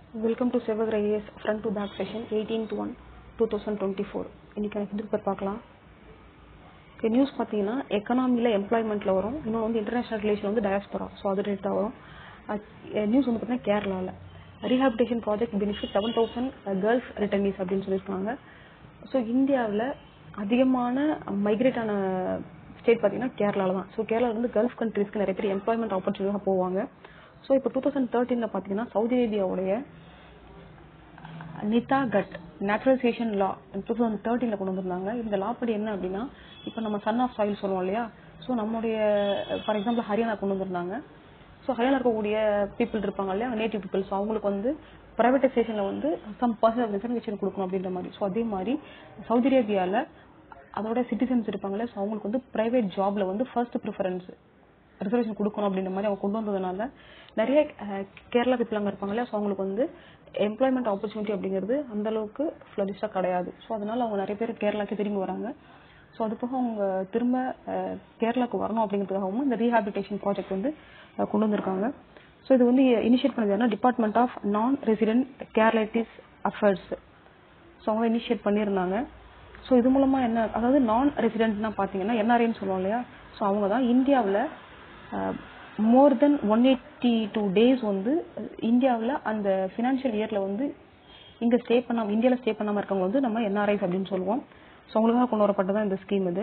welcome to Sevagar IAS front to back session eighteen to one two thousand twenty four இன்னைக்கு எனக்கு paper பார்க்கலாம் okay news பார்த்தீங்கன்னா எக்கனாமியில் எம்ப்ளாய்மெண்ட்டில் வரும் இன்னொன்று வந்து இன்டர்நேஷனல் ரிலேஷன் வந்து டயஸ்பரா ஸோ அது ரிலேட்டாக வரும் நியூஸ் வந்து பார்த்தீங்கன்னா கேரளாவில் rehabilitation project benefit seven thousand girls returnees அப்படின்னு சொல்லியிருக்காங்க ஸோ இந்தியாவில் அதிகமான மைக்ரேட் ஆன ஸ்டேட் பார்த்தீங்கன்னா கேரளாவில் தான் ஸோ கேரளாவில் வந்து கல்ஃப் கண்ட்ரீஸ்க்கு நிறைய பேர் எம்ப்ளாய்மெண்ட் ஆப்பர்ச்சுனிட்டியாக போவாங்க ஸோ இப்போ டூ தௌசண்ட் தேர்ட்டீனில் பார்த்தீங்கன்னா சவுதி அரேபியாவுடைய Nitaqat naturalisation law two thousand தேர்ட்டீனில் கொண்டு வந்திருந்தாங்க இந்த லா படி என்ன அப்படின்னா இப்போ நம்ம சன் ஆஃப் சாயில் சொல்லுவோம் இல்லையா ஸோ நம்மளுடைய ஃபார் எக்ஸாம்பிள் ஹரியானா கொண்டு வந்திருந்தாங்க ஸோ ஹரியானா இருக்கக்கூடிய பீப்புள் இருப்பாங்க இல்லையா நேட்டிவ் பீப்புள்ஸ் அவங்களுக்கு வந்து ப்ரைவேட்டைசேஷனில் வந்து சம் பர்சன்ட் ரிசர்வேஷன் கொடுக்கணும் அப்படின்ற மாதிரி ஸோ அதே மாதிரி சவுதி அரேபியாவில் அதோட சிட்டிசன்ஸ் இருப்பாங்களே ஸோ அவங்களுக்கு வந்து ப்ரைவேட் ஜாப்ல வந்து ஃபர்ஸ்ட் ப்ரிஃபரன்ஸ் ரிசர்வேஷன் கொடுக்கணும் அப்படின்ற மாதிரி அவங்க கொண்டு வந்ததுனால நிறைய கேரளா பீப்புள் அங்கே இருப்பாங்க இல்லையா ஸோ அவங்களுக்கு வந்து எம்ப்ளாய்மெண்ட் ஆப்பர்ச்சுனிட்டி அப்படிங்கிறது அந்த அளவுக்கு ஃப்ளரிஷாக கிடையாது ஸோ அதனால அவங்க நிறைய பேர் கேரளாக்கு திரும்பி வராங்க ஸோ அது போக அவங்க திரும்ப கேரளாக்கு வரணும் அப்படிங்கிறதுக்காகவும் இந்த ரீஹாபிலிட்டேஷன் ப்ராஜெக்ட் வந்து கொண்டு வந்திருக்காங்க ஸோ இது வந்து இனிஷியேட் பண்ணது யாருன்னா டிபார்ட்மெண்ட் ஆஃப் நான் ரெசிடென்ட் கேரளைட்டிஸ் அஃபேர்ஸ் ஸோ அவங்க இனிஷியேட் பண்ணியிருந்தாங்க ஸோ இது மூலமாக என்ன அதாவது நான் ரெசிடென்ட்னா பார்த்தீங்கன்னா என்ஆர்ஐன்னு சொல்லுவோம் இல்லையா ஸோ அவங்க தான் இந்தியாவில் more than one eighty two days வந்து இந்தியாவில் அந்த ஃபினான்ஷியல் இயரில் வந்து இங்கே ஸ்டே பண்ணாமல் இந்தியாவில் ஸ்டே பண்ணாமல் இருக்கவங்க வந்து நம்ம என்ஆர்ஐஸ் அப்படின்னு சொல்லுவோம் ஸோ அவங்களுக்காக கொண்டு வரப்பட்டதான் இந்த ஸ்கீம் இது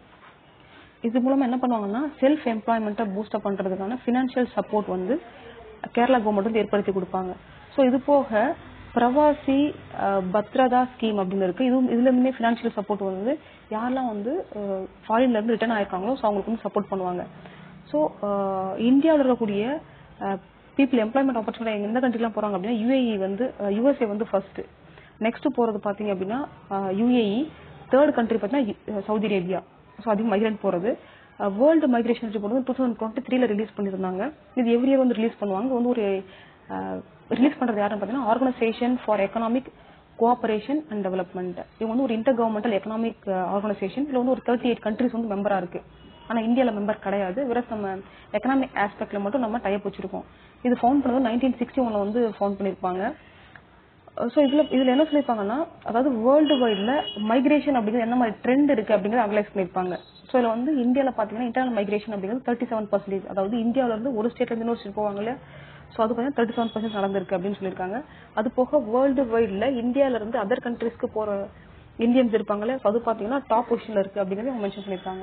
இது மூலமாக என்ன பண்ணுவாங்கன்னா செல்ஃப் எம்ப்ளாய்மெண்ட்டை பூஸ்டப் பண்ணுறதுக்கான ஃபினான்ஷியல் சப்போர்ட் வந்து கேரளா கவர்மெண்ட் வந்து ஏற்படுத்தி கொடுப்பாங்க ஸோ இது போக பிரவாசி பத்ரதா ஸ்கீம் அப்படின்னு இருக்கு இதுவும் இதுல இருந்துமே ஃபினான்ஷியல் சப்போர்ட் வந்து யாரெல்லாம் வந்து ஃபாரின்ல இருந்து ரிட்டர்ன் ஆயிருக்காங்களோ ஸோ அவங்களுக்கு வந்து சப்போர்ட் பண்ணுவாங்க ஸோ இந்தியாவில் இருக்கக்கூடிய பீப்புள் எம்ப்ளாய்மெண்ட் ஆப்பர்ச்சுனிட்டி எந்த கண்ட்ரிலாம் போறாங்க அப்படின்னா யூஏஇ வந்து யூஎஸ்ஏ வந்து ஃபர்ஸ்ட் நெக்ஸ்ட் போறது பாத்தீங்க அப்படின்னா யூஏஇ தேர்ட் கண்ட்ரி பார்த்தீங்கன்னா சவுதி அரேபியா ஸோ அதிகம் மைக்ரேட் போறது வேர்ல்டு மைக்ரேஷன் ரிப்போர்ட் வந்து டூ தௌசண்ட் டுவெண்ட்டி த்ரீல ரிலீஸ் பண்ணியிருந்தாங்க இது எவ்ரி இயர் வந்து ரிலீஸ் பண்ணுவாங்க வந்து ஒரு ரிலீஸ் பண்றது யாருன்னு பார்த்தீங்கன்னா organisation for economic cooperation and development இவங்க வந்து ஒரு இன்டர் கவர்மெண்டல் எக்கனாமிக் ஆர்கனைசேஷன் இதுல வந்து ஒரு தேர்ட்டி எயிட் கண்ட்ரிஸ் வந்து மெம்பரா இருக்கு ஆனா இந்தியாவில் மெம்பர் கிடையாது வெறும் நம்ம எக்கனாமிக் ஆஸ்பெக்ட்ல மட்டும் நம்ம டைப் வச்சிருக்கோம் இது ஃபவுண்ட் பண்ணது நைன்டீன் சிக்ஸ்டி ஒன்ல வந்து ஃபவுண்ட் பண்ணிருப்பாங்க ஸோ இதுல இதுல என்ன சொல்லியிருப்பாங்கன்னா அதாவது வேர்ல்டு வைட்ல மைக்ரேஷன் அப்படிங்கிறது என்ன மாதிரி ட்ரெண்ட் இருக்கு அப்படிங்கிறது அனலைஸ் பண்ணிருப்பாங்க ஸோ இதுல வந்து இந்தியாவில் பாத்தீங்கன்னா இன்டர்னல் மைக்ரேஷன் அப்படிங்கிறது தேர்ட்டி செவன் பர்சன்டேஜ் அதாவது இந்தியாவில இருந்து ஒரு ஸ்டேட்ல இருந்து இன்னொரு ஸ்டேட் போவாங்க இல்லையா ஸோ அது பார்த்தீங்கன்னா தேர்ட்டி செவன் பர்சன்ட் நடந்திருக்கு அப்படின்னு சொல்லியிருக்காங்க அது போக வேர்ல்டு வைட்ல இந்தியாவில இருந்து அதர் கண்ட்ரிஸ்க்கு போற இந்தியன்ஸ் இருப்பாங்களே ஸோ அது பார்த்தீங்கன்னா டாப் பொசிஷன்ல இருக்கு அப்படிங்கிறது அவங்க மென்ஷன் பண்ணியிருக்காங்க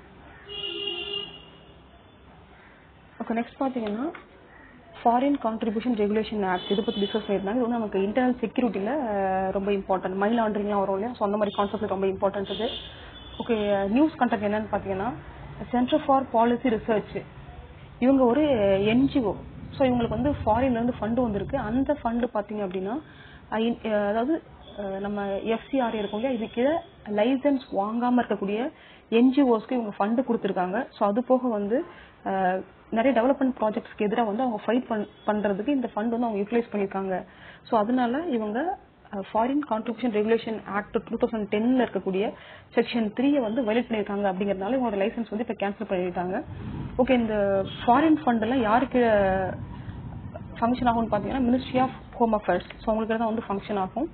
ஓகே நெக்ஸ்ட் பார்த்தீங்கன்னா ஃபாரின் கான்ட்ரிபியூஷன் ரெகுலேஷன் ஆக்ட் இதை பற்றி டிஸ்கஸ் பண்ணியிருந்தாங்க இது வந்து நமக்கு இன்டர்னல் செக்யூரிட்டியில் ரொம்ப இம்பார்ட்டன்ட் மணி லாண்டரிங்லாம் வரும் இல்லையா ஸோ அந்த மாதிரி கான்செப்ட் ரொம்ப இம்பார்ட்டன்ட் இது ஓகே நியூஸ் கண்டெக்ட் என்னன்னு பார்த்தீங்கன்னா சென்டர் ஃபார் பாலிசி ரிசர்ச் இவங்க ஒரு என்ஜிஓ ஸோ இவங்களுக்கு வந்து ஃபாரின்ல இருந்து ஃபண்டு வந்திருக்கு அந்த ஃபண்டு பார்த்தீங்க அப்படின்னா அதாவது நம்ம எஃப்சிஆர் இருக்கும் இல்லையா இதுக்கு லைசன்ஸ் வாங்காம இருக்கக்கூடிய என்ஜிஓஸ்க்கு இவங்க ஃபண்டு கொடுத்துருக்காங்க ஸோ அது போக வந்து நிறைய டெவலப்மெண்ட் ப்ராஜெக்ட்ஸ்க்கு எதிராக வந்து அவங்க ஃபைட் பண்றதுக்கு இந்த ஃபண்ட் வந்து அவங்க யூட்டிலைஸ் பண்ணியிருக்காங்க ஸோ அதனால இவங்க foreign contribution regulation act two thousand டென்ல இருக்கக்கூடிய செக்ஷன் த்ரீயை வந்து வயலேட் பண்ணியிருக்காங்க அப்படிங்கறதுனால இவங்களோட லைசன்ஸ் வந்து இப்போ கேன்சல் பண்ணிட்டாங்க ஓகே இந்த ஃபாரின் ஃபண்ட் எல்லாம் யாருக்கு ஃபங்க்ஷன் ஆகும்னு பார்த்தீங்கன்னா ministry of home affairs so அவங்களுக்கு தான் வந்து ஃபங்க்ஷன் ஆகும்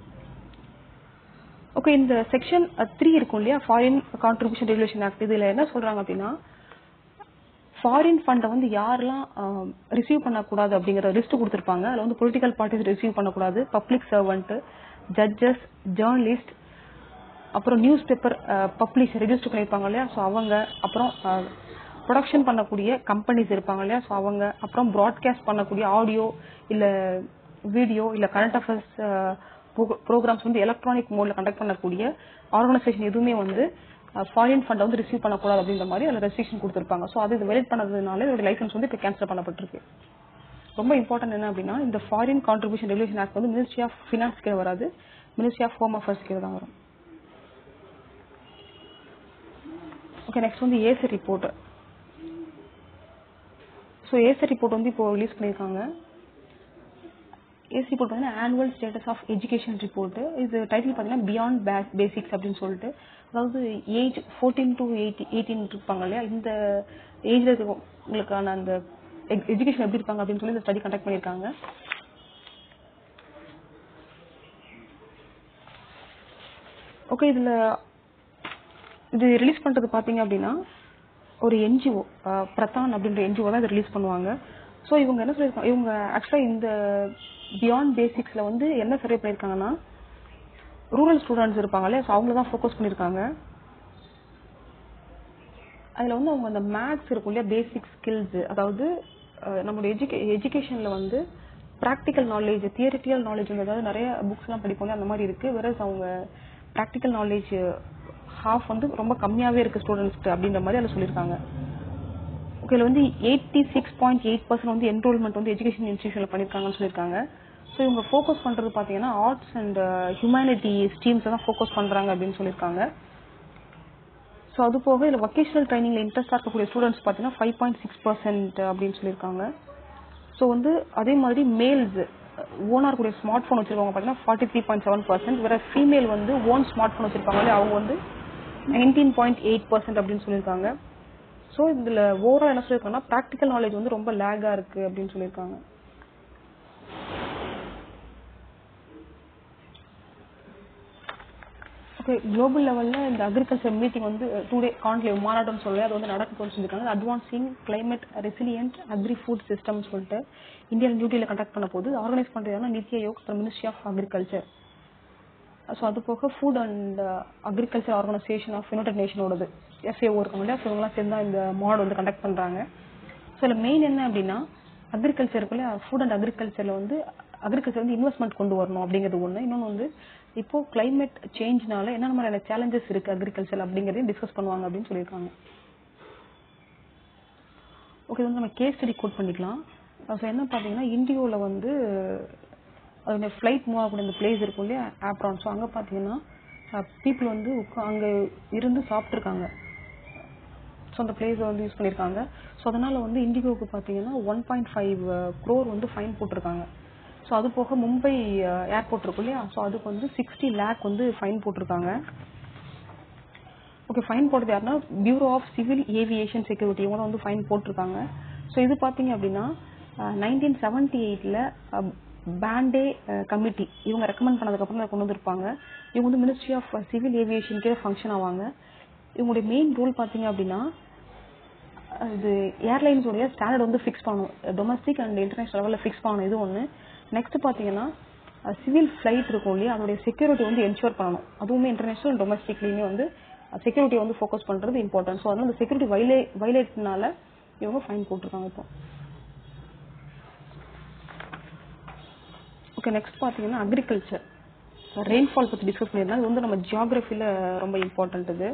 ஓகே இந்த செக்ஷன் த்ரீ இருக்கும் இல்லையா ஃபாரின் கான்ட்ரிபியூஷன் ரெகுலேஷன் ஆக்ட் இதுல என்ன சொல்றாங்க அப்படின்னா ஃபாரின் ஃபண்டை வந்து யாரெல்லாம் ரிசீவ் பண்ணக்கூடாது அப்படிங்கிற லிஸ்ட் கொடுத்துருப்பாங்க அதில் வந்து பொலிட்டிக்கல் பார்ட்டிஸ் ரிசீவ் பண்ணக்கூடாது பப்ளிக் சர்வெண்ட் ஜட்ஜஸ் ஜேர்னலிஸ்ட் அப்புறம் நியூஸ் பேப்பர் பப்ளிஷ் ரெஜிஸ்டர் பண்ணியிருப்பாங்க இல்லையா ஸோ அவங்க அப்புறம் ப்ரொடக்ஷன் பண்ணக்கூடிய கம்பெனிஸ் இருப்பாங்க இல்லையா ஸோ அவங்க அப்புறம் ப்ராட்காஸ்ட் பண்ணக்கூடிய ஆடியோ இல்லை வீடியோ இல்லை கரண்ட் அஃபேர்ஸ் ப்ரோக்ராம்ஸ் வந்து எலக்ட்ரானிக் மோட்ல கண்டக்ட் பண்ணக்கூடிய ஆர்கனைசேஷன் எதுவுமே வந்து ஃபாரின் ஃபண்டை வந்து ரிசீவ் பண்ணக்கூடாது அப்படின்ற மாதிரி அதில் ரெஸ்ட்ரிக்ஷன் கொடுத்துருப்பாங்க ஸோ அது இது வெலிட் பண்ணதுனால இதோட லைசன்ஸ் வந்து இப்போ கேன்சல் பண்ணப்பட்டிருக்கு ரொம்ப இம்பார்ட்டன்ட் என்ன அப்படின்னா இந்த ஃபாரின் கான்ட்ரிபியூஷன் ரெகுலேஷன் ஆக்ட் வந்து மினிஸ்ட்ரி ஆஃப் ஃபினான்ஸ் கீழே வராது மினிஸ்ட்ரி ஆஃப் ஹோம் அஃபேர்ஸ் கீழே தான் வரும் ஓகே நெக்ஸ்ட் வந்து ASER report so ASER report வந்து இப்போ ரிலீஸ் பண்ணியிருக்காங்க ஏசி ரிப்போர்ட் பார்த்தீங்கன்னா annual status of education report இது டைட்டில் பார்த்தீங்கன்னா பியாண்ட் பேசிக்ஸ் அப்படின்னு சொல்லிட்டு அதாவது age fourteen to eighty eighteen இருப்பாங்க இல்லையா இந்த ஏஜ்ல இருக்கவங்களுக்கான அந்த எஜுகேஷன் எப்படி இருப்பாங்க அப்படின்னு சொல்லி இந்த ஸ்டடி கண்டக்ட் பண்ணியிருக்காங்க ஓகே இதுல இது ரிலீஸ் பண்றது பாத்தீங்க அப்படின்னா ஒரு என்ஜிஓ பிரதான் அப்படின்ற என்ஜிஓ தான் இதை ரிலீஸ் பண்ணுவாங்க ஸோ இவங்க என்ன சொல்லியிருக்காங்க இவங்க ஆக்சுவலாக இந்த பியாண்ட் பேசிக்ஸ்ல வந்து என்ன சர்வே பண்ணியிருக்காங்கன்னா ரூரல் ஸ்டூடெண்ட்ஸ் இருப்பாங்களே ஸோ அவங்கள தான் ஃபோக்கஸ் பண்ணியிருக்காங்க அதில் வந்து அவங்க அந்த மேத்ஸ் இருக்கும் இல்லையா பேசிக் ஸ்கில்ஸ் அதாவது அஹ், நம்மளோட எஜுகே எஜுகேஷனில் வந்து ப்ராக்டிக்கல் நாலேஜ் தியரிட்டிக்கல் நாலேஜ் அதாவது நிறைய புக்ஸ்லாம் படிப்போம் இல்லையா, அந்த மாதிரி இருக்கு வேற அவங்க ப்ராக்டிக்கல் நாலேஜ் ஹாஃப் வந்து ரொம்ப கம்மியாகவே இருக்கு ஸ்டூடெண்ட்ஸ்க்கு அப்படின்ற மாதிரி அதில் சொல்லியிருக்காங்க ஓகே இதில் வந்து eighty six point eight percent வந்து என்ரோல்மெண்ட் வந்து எஜுகேஷன் இன்ஸ்டியூஷனில் பண்ணியிருக்காங்கன்னு சொல்லியிருக்காங்க ஸோ இவங்க ஃபோக்கஸ் பண்ணுறது பார்த்தீங்கன்னா ஆர்ட்ஸ் அண்ட் ஹியூமனிட்டி ஸ்ட்ரீம்ஸை தான் ஃபோக்கஸ் பண்ணுறாங்க அப்படின்னு சொல்லியிருக்காங்க ஸோ அது போக இதில் வொகேஷனல் ட்ரைனிங்ல இன்ட்ரெஸ்டாக இருக்கக்கூடிய ஸ்டூடெண்ட்ஸ் பார்த்தீங்கன்னா ஃபைவ் பாயிண்ட் சிக்ஸ் பர்சன்ட் அப்படின்னு சொல்லியிருக்காங்க ஸோ வந்து அதே மாதிரி மேல்ஸ் ஓனாக இருக்கக்கூடிய ஸ்மார்ட் ஃபோன் வச்சிருக்கவங்க பார்த்தீங்கன்னா forty three point seven percent வேற ஃபீமேல் வந்து ஓன் ஸ்மார்ட் ஃபோன் வச்சிருப்பாங்களே அவங்க வந்து நைன்டீன் பாயிண்ட் எயிட் பர்சன்ட் அப்படின்னு சொல்லியிருக்காங்க ஸோ இதில் ஓவரால் என்ன சொல்லியிருக்காங்கன்னா ப்ராக்டிக்கல் நாலேஜ் வந்து ரொம்ப லேகாக இருக்கு அப்படின்னு சொல்லியிருக்காங்க ஓகே குளோபல் லெவலில் இந்த அக்ரிகல்ச்சர் மீட்டிங் வந்து டூ டே கான்க்ளேவ் மாநாடுன்னு சொல்லி அது வந்து நடக்குதுன்னு சொல்லியிருக்காங்க advancing climate resilient agri food system சொல்லிட்டு இந்தியன் டியூட்டியில் கண்டக்ட் பண்ண போது ஆர்கனைஸ் பண்ணுறதுனா நித்தி ஆயோக் அப்புறம் மினிஸ்ட்ரி ஆஃப் அக்ரிகல்ச்சர் ஸோ அது போக food and agriculture organisation of United நேஷனோடது எஃப்ஏஓ இருக்காங்க இல்லையா ஸோ இவங்களாம் சேர்ந்து தான் இந்த மாநாடு வந்து கண்டக்ட் பண்ணுறாங்க ஸோ இதில் மெயின் என்ன அப்படின்னா அக்ரிகல்ச்சருக்குள்ள ஃபுட் அண்ட் அக்ரிகல்ச்சரில் வந்து அக்ரிகல்ச்சர் வந்து இன்வெஸ்ட்மெண்ட் கொண்டு வரணும் அப்படிங்கிறது ஒன்று இன்னொன்று வந்து இப்போ கிளைமேட் சேஞ்ச்னால என்னென்ன மாதிரியான சேலஞ்சஸ் இருக்கு அக்ரிகல்ச்சர் அப்படிங்கிறதையும் டிஸ்கஸ் பண்ணுவாங்க அப்படின்னு சொல்லியிருக்காங்க ஓகே வந்து நம்ம கேஸ் ஸ்டடி கோட் பண்ணிக்கலாம் ஸோ என்ன பார்த்தீங்கன்னா இண்டியோவில் வந்து அதோட ஃப்ளைட் மூவ் ஆகக்கூடிய இந்த பிளேஸ் இருக்கும் இல்லையா ஆப்ரான் ஸோ அங்கே பார்த்தீங்கன்னா பீப்புள் வந்து உட்கா- அங்கே இருந்து சாப்பிட்ருக்காங்க ஸோ அந்த பிளேஸை வந்து யூஸ் பண்ணியிருக்காங்க ஸோ அதனால வந்து இண்டிகோவுக்கு பார்த்தீங்கன்னா ஒன் பாயிண்ட் ஃபைவ் க்ரோர் வந்து ஃபைன் போட்டிருக்காங்க ஸோ அது போக மும்பை ஏர்போர்ட் இருக்கும் இல்லையா ஸோ அதுக்கு வந்து சிக்ஸ்டி லேக் வந்து ஃபைன் போட்டிருக்காங்க ஓகே ஃபைன் போட்டது யாருன்னா bureau of civil aviation security இவங்க தான் வந்து ஃபைன் போட்டிருக்காங்க ஸோ இது பார்த்தீங்க அப்படின்னா நைன்டீன் செவன்டி எயிட்டில் பேண்டே கமிட்டி இவங்க ரெக்கமெண்ட் பண்ணதுக்கப்புறம் அதை கொண்டு வந்திருப்பாங்க இவங்க வந்து மினிஸ்ட்ரி ஆஃப் சிவில் ஏவியேஷன் கீழே ஃபங்க்ஷன் ஆவாங்க இவங்களுடைய மெயின் ரோல் பார்த்தீங்க அப்படின்னா அஹ் இது ஏர்லைன்ஸ் உடைய ஸ்டாண்டர்ட் வந்து ஃபிக்ஸ் பண்ணணும் டொமஸ்டிக் அண்ட் இன்டர்நேஷனல் லெவலில் ஃபிக்ஸ் பண்ணணும் இது ஒன்று நெக்ஸ்ட் பார்த்தீங்கன்னா சிவில் ஃப்ளைட் இருக்கும் இல்லையா அதோடைய செக்யூரிட்டி வந்து என்ஷூர் பண்ணணும் அதுவுமே இன்டர்நேஷனல் டொமஸ்டிக்லேயுமே வந்து செக்யூரிட்டி வந்து ஃபோக்கஸ் பண்ணுறது இம்பார்ட்டன்ட் ஸோ அதனால இந்த செக்யூரிட்டி வைலே வைலேட்னால இவங்க ஃபைன் போட்டிருக்காங்க இப்போ ஓகே நெக்ஸ்ட் பார்த்தீங்கன்னா அக்ரிகல்ச்சர் ரெயின்ஃபால் பற்றி டிஸ்கஸ் பண்ணியிருந்தோம் இது வந்து நம்ம ஜியாகிரஃபியில் ரொம்ப இம்பார்ட்டன்ட் இது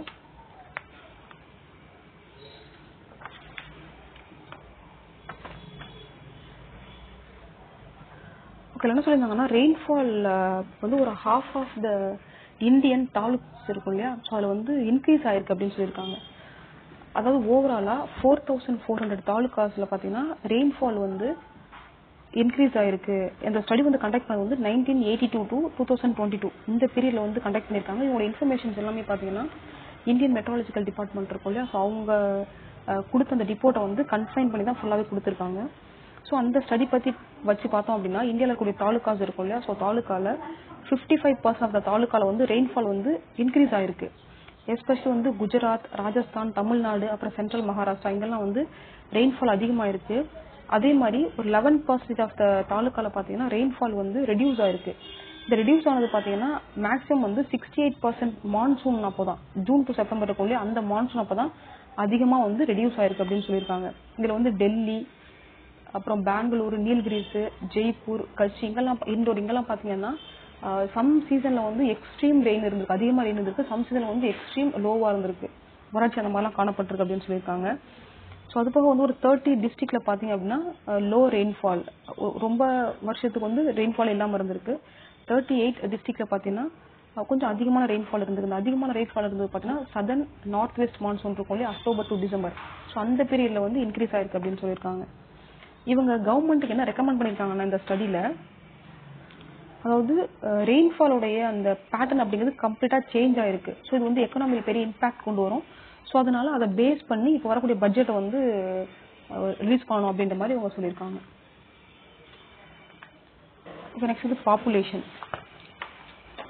ஓகே என்ன சொல்லியிருந்தாங்கன்னா ரெயின்ஃபால் வந்து ஒரு half of the Indian taluks இருக்கும் இல்லையா ஸோ அதில் வந்து இன்க்ரீஸ் ஆயிருக்கு அப்படின்னு சொல்லியிருக்காங்க அதாவது ஓவராலாக ஃபோர் தௌசண்ட் ஃபோர் ஹண்ட்ரட் தாலுகாஸில் பார்த்தீங்கன்னா ரெயின்ஃபால் வந்து இன்க்ரீஸ் ஆயிருக்கு இந்த ஸ்டடி வந்து கண்டக்ட் பண்ணது வந்து nineteen eighty two to two thousand twenty two இந்த பீரியட்ல வந்து கண்டக்ட் பண்ணியிருக்காங்க இவங்களோட இன்ஃபர்மேஷன்ஸ் எல்லாமே பார்த்தீங்கன்னா இந்தியன் மெட்ராலஜிக்கல் டிபார்ட்மெண்ட் இருக்கும் இல்லையா ஸோ அவங்க அஹ், கொடுத்த அந்த ரிப்போர்ட்டை வந்து கன்ஃபைன் பண்ணி தான் ஃபுல்லாகவே கொடுத்துருக்காங்க ஸோ அந்த ஸ்டடி பற்றி வச்சு பார்த்தோம் அப்படின்னா இந்தியாவில் இருக்கக்கூடிய தாலுகாஸ் இருக்கும் இல்லையா ஸோ தாலுக்கால fifty five percent of the தாலுக்கால வந்து ரெயின்ஃபால் வந்து இன்க்ரீஸ் ஆயிருக்கு எஸ்பெஷலி வந்து குஜராத் ராஜஸ்தான் தமிழ்நாடு அப்புறம் சென்ட்ரல் மகாராஷ்டிரா இங்கெல்லாம் வந்து ரெயின்ஃபால் அதிகமாக இருக்கு அதே மாதிரி ஒரு லெவன் பர்சன்ட் ஆஃப் த தாலுக்கால பார்த்தீங்கன்னா ரெயின்ஃபால் வந்து ரெடியூஸ் ஆயிருக்கு இந்த ரெடியூஸ் ஆனது பார்த்தீங்கன்னா மேக்ஸிமம் வந்து சிக்ஸ்டி எயிட் பர்சன்ட் மான்சூன் அப்போ தான் ஜூன் டு செப்டம்பர் இருக்கும் இல்லையா அந்த மான்சூன் அப்போ தான் அதிகமாக வந்து ரெடியூஸ் ஆயிருக்கு அப்படின்னு சொல்லியிருக்காங்க இதில் வந்து டெல்லி அப்புறம் பெங்களூர் நீல்கிரிஸ் ஜெய்ப்பூர் கட்சி இங்கெல்லாம் இண்டோர் இங்கெல்லாம் பார்த்தீங்கன்னா சம் சீசன்ல வந்து எக்ஸ்ட்ரீம் ரெயின் இருந்திருக்கு அதிகமாக ரெயின் இருந்திருக்கு சம் சீசன்ல வந்து எக்ஸ்ட்ரீம் லோவாக இருந்திருக்கு வறட்சி அந்த மாதிரிலாம் காணப்பட்டிருக்கு அப்படின்னு சொல்லியிருக்காங்க ஸோ அது போக வந்து ஒரு தேர்ட்டி டிஸ்ட்ரிக்ட்ல பார்த்தீங்க அப்படின்னா லோ ரெயின்ஃபால் ரொம்ப வருஷத்துக்கு வந்து ரெயின்ஃபால் இல்லாமல் இருந்திருக்கு தேர்ட்டி எயிட் டிஸ்ட்ரிக்ட்ல பார்த்தீங்கன்னா அஹ், கொஞ்சம் அதிகமான ரெயின்ஃபால் இருந்தது இந்த அதிகமான ரெயின்ஃபால் இருந்தது பார்த்தீங்கன்னா சதன் நார்த் வெஸ்ட் மான்சூன் இருக்கும் இல்லையா அக்டோபர் டு டிசம்பர் ஸோ அந்த பீரியட்ல வந்து இன்க்ரீஸ் ஆயிருக்கு அப்படின்னு சொல்லியிருக்காங்க இவங்க கவர்மெண்ட்டுக்கு என்ன ரெக்கமெண்ட் பண்ணியிருக்காங்கன்னா இந்த ஸ்டடியில அதாவது ரெயின்ஃபாலோடைய அந்த பேட்டர்ன் அப்படிங்கிறது கம்ப்ளீட்டாக சேஞ்ச் ஆயிருக்கு ஸோ இது வந்து எக்கனாமியில் பெரிய இம்பாக்ட் கொண்டு வரும் ஸோ அதனால அதை பேஸ் பண்ணி இப்போ வரக்கூடிய பட்ஜெட்டை வந்து ரிலீஸ் பண்ணணும் அப்படின்ற மாதிரி அவங்க சொல்லியிருக்காங்க இப்போ நெக்ஸ்ட் வந்து பாப்புலேஷன்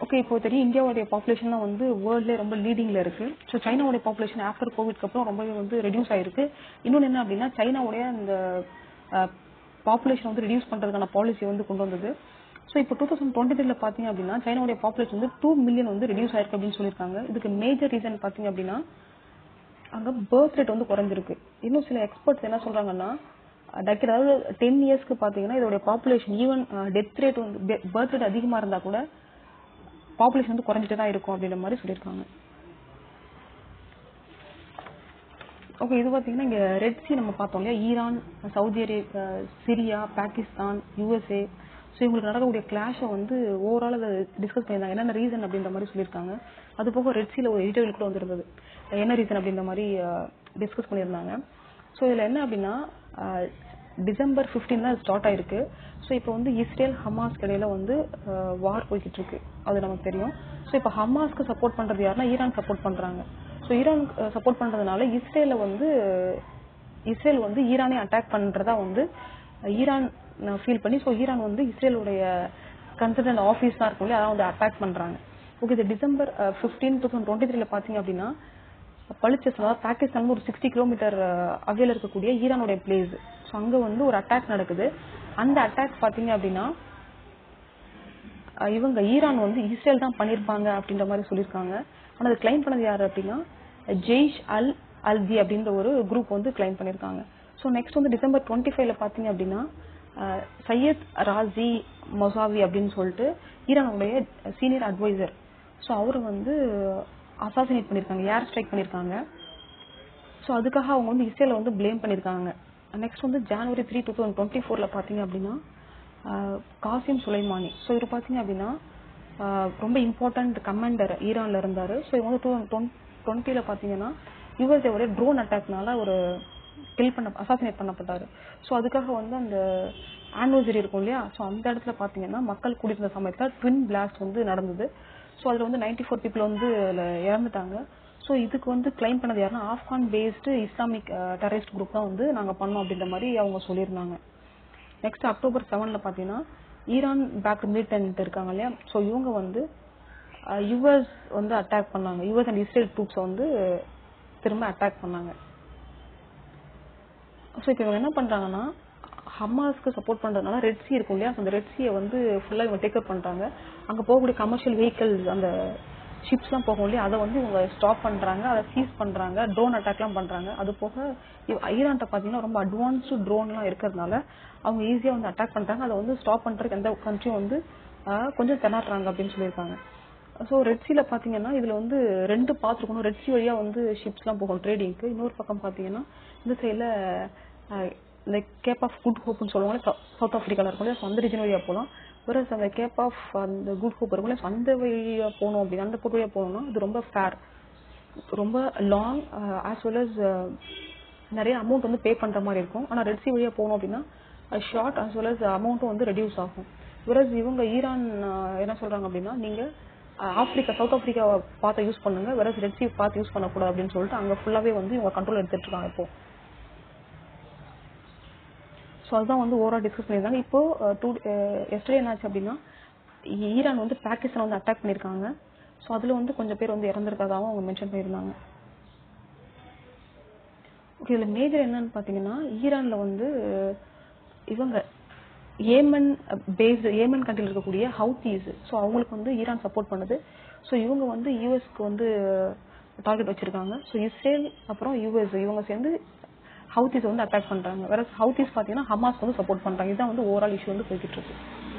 ஓகே இப்போ தெரியும் இந்தியாவுடைய பாப்புலேஷன் தான் வந்து வேர்ல்ட்லேயே ரொம்ப லீடிங்ல இருக்கு ஸோ சைனாவுடைய பாப்புலேஷன் ஆஃப்டர் கோவிட்க்கு அப்புறம் ரொம்பவே வந்து ரெடியூஸ் ஆயிருக்கு இன்னொன்று என்ன அப்படின்னா சைனாவுடைய அந்த பாப்புலேஷன் வந்து ரெடியூஸ் பண்றதுக்கான பாலிசி வந்து கொண்டு வந்தது ஸோ இப்போ டூ தௌசண்ட் டுவெண்ட்டி த்ரீல பார்த்தீங்க அப்படின்னா சைனாவுடைய பாப்புலேஷன் வந்து டூ மில்லியன் வந்து ரெடியூஸ் ஆயிருக்கு அப்படின்னு சொல்லியிருக்காங்க இதுக்கு மேஜர் ரீசன் பார்த்தீங்க அப்படின்னா அங்க பர்த் ரேட் வந்து குறைஞ்சிருக்கு இன்னும் சில எக்ஸ்பர்ட்ஸ் என்ன சொல்றாங்கன்னா டக்கெட் அதாவது டென் இயர்ஸ்க்கு பாத்தீங்கன்னா இதோட பாப்புலேஷன் ஈவன் டெத் ரேட் வந்து பர்த் ரேட் அதிகமா இருந்தா கூட பாப்புலேஷன் வந்து குறைஞ்சிட்டு தான் இருக்கும் அப்படின்ற மாதிரி சொல்லியிருக்காங்க ஓகே இது பார்த்தீங்கன்னா இங்கே ரெட் சி நம்ம பார்த்தோம் இல்லையா Iran Saudi Arabia Syria Pakistan USA so இவங்களுக்கு நடக்கக்கூடிய கிளாஷை வந்து ஓவரால் அதை டிஸ்கஸ் பண்ணியிருந்தாங்க என்னென்ன ரீசன் அப்படின்ற மாதிரி சொல்லியிருக்காங்க அது போக ரெட் சியில் ஒரு எடிட்டோரியல் கூட வந்திருந்தது என்ன ரீசன் அப்படின்ற மாதிரி டிஸ்கஸ் பண்ணியிருந்தாங்க ஸோ இதில் என்ன அப்படின்னா டிசம்பர் 15 தான் ஸ்டார்ட் ஆயிருக்கு ஸோ இப்போ வந்து இஸ்ரேல் ஹமாஸ்க்கு இடையில வந்து வார் போய்கிட்டு இருக்கு அது நமக்கு தெரியும் ஸோ இப்போ ஹமாஸ்க்கு சப்போர்ட் பண்றது யாருன்னா ஈரான் சப்போர்ட் பண்றாங்க ஸோ ஈரான் சப்போர்ட் பண்றதுனால இஸ்ரேல வந்து இஸ்ரேல் வந்து ஈரானை அட்டாக் பண்றதா வந்து ஈரான் ஃபீல் பண்ணி ஸோ ஈரான் வந்து இஸ்ரேலுடைய கன்சல்டன்ட் ஆஃபீஸ் தான் இருக்கும் இல்லையா அதை வந்து அட்டாக் பண்றாங்க ஓகே இது December fifteen two thousand twenty த்ரீல பார்த்தீங்க அப்படின்னா பளிச்சஸ் அதாவது பாகிஸ்தான் ஒரு சிக்ஸ்டி கிலோமீட்டர் அவையில் இருக்கக்கூடிய ஈரானுடைய பிளேஸ் ஸோ அங்கே வந்து ஒரு அட்டாக் நடக்குது அந்த அட்டாக் பார்த்தீங்க அப்படின்னா அஹ் இவங்க ஈரான் வந்து இஸ்ரேல் தான் பண்ணியிருப்பாங்க அப்படின்ற மாதிரி சொல்லியிருக்காங்க ஆனால் அது கிளைம் பண்ணது யார் அப்படின்னா ஜெய்ஷ் அல் அல்தி அப்படின்ற ஒரு குரூப் வந்து கிளைம் பண்ணியிருக்காங்க ஸோ நெக்ஸ்ட் வந்து டிசம்பர் டுவெண்ட்டி ஃபைவ்ல பார்த்தீங்க அப்படின்னா அஹ் சையத் ராசி மொசாவி அப்படின்னு சொல்லிட்டு ஈரானுடைய சீனியர் அட்வைசர் ஸோ அவர் வந்து அசாசினேட் பண்ணியிருக்காங்க ஏர் ஸ்ட்ரைக் பண்ணியிருக்காங்க ஸோ அதுக்காக அவங்க வந்து இஸ்ரேலை வந்து ப்ளேம் பண்ணியிருக்காங்க நெக்ஸ்ட் வந்து ஜனவரி த்ரீ டூ தௌசண்ட் டுவெண்ட்டி ஃபோரில் பார்த்தீங்க அப்படின்னா ஆஹ் காசிம் சுலைமானி ஸோ இவர் பார்த்தீங்க அப்படின்னா ஆஹ் ரொம்ப இம்பார்ட்டன்ட் கமாண்டர் ஈரான்ல இருந்தாரு ஸோ இவங்க வந்து டூ டுவெண்ட்டியில் பார்த்தீங்கன்னா யுஎஸ்ஏவோட ட்ரோன் அட்டாக்னால ஒரு கில் பண்ண அசாசினேட் பண்ணப்பட்டாரு ஸோ அதுக்காக வந்து அந்த ஆனிவர்சரி இருக்கும் இல்லையா ஸோ அந்த இடத்துல பார்த்தீங்கன்னா மக்கள் கூடியிருந்த சமயத்தில் ட்வின் பிளாஸ்ட் வந்து நடந்தது ஸோ அதில் வந்து நைன்டி ஃபோர் பீப்புள் வந்து அதில் இறந்துட்டாங்க ஸோ இதுக்கு வந்து கிளைம் பண்ணது யாருன்னா Afghan based Islamic terrorist group தான் வந்து நாங்கள் பண்ணோம் அப்படின்ற மாதிரி அவங்க சொல்லியிருந்தாங்க நெக்ஸ்ட் அக்டோபர் செவனில் பார்த்தீங்கன்னா ஈரான் பேக் மிலிட்டன்ட் இருக்காங்க இல்லையா ஸோ இவங்க வந்து யுஎஸ் வந்து அட்டாக் பண்ணாங்க யுஎஸ் அண்ட் இஸ்ரேல் ட்ரூப்ஸை வந்து திரும்ப அட்டாக் பண்ணாங்க ஸோ இப்போ இவங்க என்ன பண்ணுறாங்கன்னா ஹமாஸ்க்கு சப்போர்ட் பண்ணுறதுனால ரெட் சி இருக்கும் இல்லையா அந்த ரெட் சியை வந்து ஃபுல்லாக இவங்க டேக்கப் பண்ணுறாங்க அங்கே போகக்கூடிய கமர்ஷியல் வெஹிக்கிள்ஸ் அந்த ஷிப்ஸ்லாம் போகும் இல்லையா அதை வந்து இவங்க ஸ்டாப் பண்ணுறாங்க அதை சீஸ் பண்ணுறாங்க ட்ரோன் அட்டாக்லாம் பண்ணுறாங்க அது போக இவ- ஈரான்ட்ட பார்த்தீங்கன்னா ரொம்ப அட்வான்ஸ்டு ட்ரோன்லாம் இருக்கிறதுனால அவங்க ஈஸியாக வந்து அட்டாக் பண்ணுறாங்க அதை வந்து ஸ்டாப் பண்ணுறதுக்கு எந்த கண்ட்ரியும் வந்து ஆஹ், கொஞ்சம் திணறாங்க அப்படின்னு சொல்லியிருக்காங்க ஸோ ரெட் சீல பார்த்தீங்கன்னா இதில் வந்து ரெண்டு பாத் இருக்கணும் ரெட் சி வழியாக வந்து ஷிப்ஸ்லாம் போகும் ட்ரேடிங்க்கு இன்னொரு பக்கம் பார்த்தீங்கன்னா இந்த சைடில் இந்த கேப் ஆஃப் குட் ஹோப்னு சொல்லுவாங்க சவுத் ஆஃப்ரிக்காவில் இருக்கும் இல்லையா so அந்த ரீஜன் வழியாக போகலாம் வேற அந்த கேப் ஆஃப் அந்த குட் ஹோப் இருக்கும் இல்லையா so அந்த வழியாக போகணும் அப்படின்னா அந்த போர்ட் வழியாக போகணும்னா அது ரொம்ப ஃபேர் ரொம்ப லாங் ஆஸ் வெல் அஸ் நிறைய அமௌண்ட் வந்து பே பண்ணுற மாதிரி இருக்கும் ஆனால் ரெட் சி வழியாக போகணும் அப்படின்னா ஷார்ட் as well as அமௌண்ட்டும் வந்து ரெடியூஸ் ஆகும் whereas இவங்க ஈரான் அஹ், என்ன சொல்றாங்க அப்படின்னா நீங்க அஹ், ஆப்பிரிக்கா சவுத் ஆப்பிரிக்காவை பார்த்து யூஸ் பண்ணுங்க whereas ரெட் சி பார்த்து யூஸ் பண்ணக்கூடாது அப்படின்னு சொல்லிட்டு அங்க ஃபுல்லாவே வந்து இவங்க கண்ட்ரோல் எடுத்துட்டு இருக்காங்க இப்போ ஸோ அதுதான் வந்து ஓவரா டிஸ்கஸ் பண்ணியிருந்தாங்க இப்போ டூ எஸ்டே என்னாச்சு அப்படின்னா ஈ- ஈரான் வந்து பாகிஸ்தான் வந்து அட்டாக் பண்ணியிருக்காங்க ஸோ அதுல வந்து கொஞ்சம் பேர் வந்து இறந்துருக்கதாகவும் அவங்க மென்ஷன் பண்ணியிருந்தாங்க ஓகே இதுல மேஜர் என்னன்னு பாத்தீங்கன்னா ஈரான்ல வந்து இவங்க ஏமன் பேஸ்ட் ஏமன் கண்ட்ரியில் இருக்கக்கூடிய ஹவுத்தீஸ் ஸோ அவங்களுக்கு வந்து ஈரான் சப்போர்ட் பண்ணுது ஸோ இவங்க வந்து யூஎஸ்க்கு வந்து டார்கெட் வச்சிருக்காங்க ஸோ இஸ்ரேல் அப்புறம் யூஎஸ் இவங்க சேர்ந்து ஹவுத்தீஸ் வந்து அட்டாக் பண்றாங்க வேற ஹவுத்தீஸ் பாத்தீங்கன்னா ஹமாஸ் வந்து சப்போர்ட் பண்றாங்க இதுதான் வந்து ஓவரால் இஷ்யூ வந்து போய்கிட்டு இருக்கு